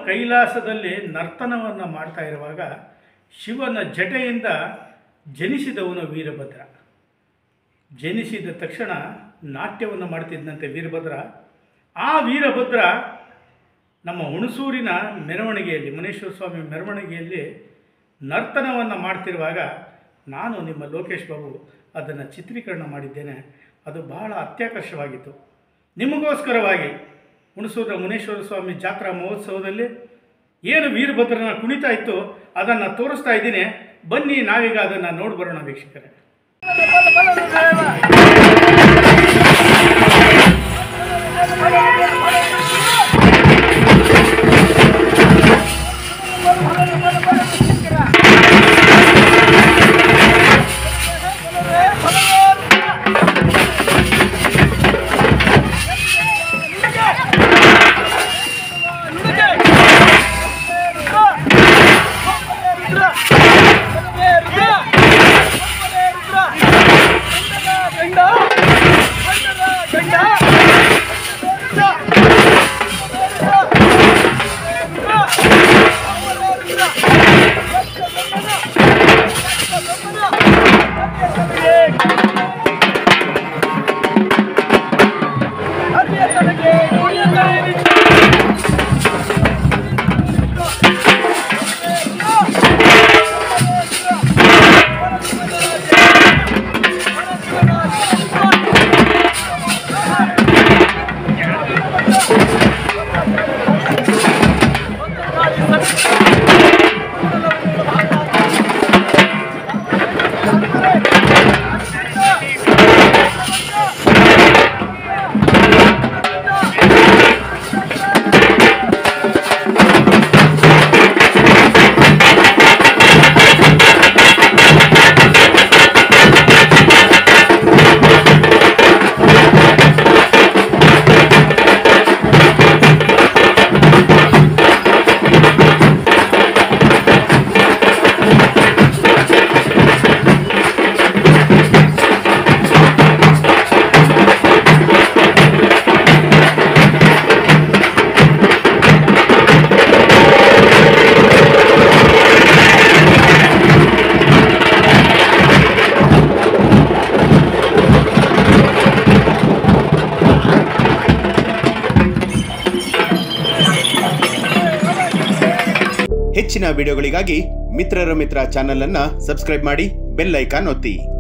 ಕೈಲಾಸದಲ್ಲಿ ನರ್ತನವನ್ನು ಮಾಡ್ತಾ ಇರುವಾಗ ಶಿವನ ಜಟೆಯಿಂದ ಜನಿಸಿದವನು ವೀರಭದ್ರ ಜನಿಸಿದ ತಕ್ಷಣ ನಾಟ್ಯವನ್ನು ಮಾಡ್ತಿದ್ದಂತೆ ವೀರಭದ್ರ ಆ ವೀರಭದ್ರ ನಮ್ಮ ಹುಣಸೂರಿನ ಮೆರವಣಿಗೆಯಲ್ಲಿ ಮನೇಶ್ವರ ಸ್ವಾಮಿ ಮೆರವಣಿಗೆಯಲ್ಲಿ ನರ್ತನವನ್ನು ಮಾಡ್ತಿರುವಾಗ ನಾನು ನಿಮ್ಮ ಲೋಕೇಶ್ ಬಾಬು ಅದನ್ನು ಚಿತ್ರೀಕರಣ ಮಾಡಿದ್ದೇನೆ ಅದು ಬಹಳ ಅತ್ಯಾಕರ್ಷವಾಗಿತ್ತು ನಿಮಗೋಸ್ಕರವಾಗಿ ಹುಣಸೂರಿನ ಮುನೇಶ್ವರ ಸ್ವಾಮಿ ಜಾತ್ರಾ ಮಹೋತ್ಸವದಲ್ಲಿ ಏನು ವೀರಭದ್ರನ ಕುಣಿತಾ ಇತ್ತು ಅದನ್ನು ತೋರಿಸ್ತಾ ಇದ್ದೀನಿ ಬನ್ನಿ ನಾವೀಗ ಅದನ್ನು ನೋಡಿ ಬರೋಣ ವೀಕ್ಷಕರೇ ಹೆಚ್ಚಿನ ವಿಡಿಯೋಗಳಿಗಾಗಿ ಮಿತ್ರರ ಮಿತ್ರ ಚಾನೆಲ್ ಅನ್ನ ಸಬ್ಸ್ಕ್ರೈಬ್ ಮಾಡಿ ಬೆಲ್ ಐಕಾನ್ ಒತ್ತಿ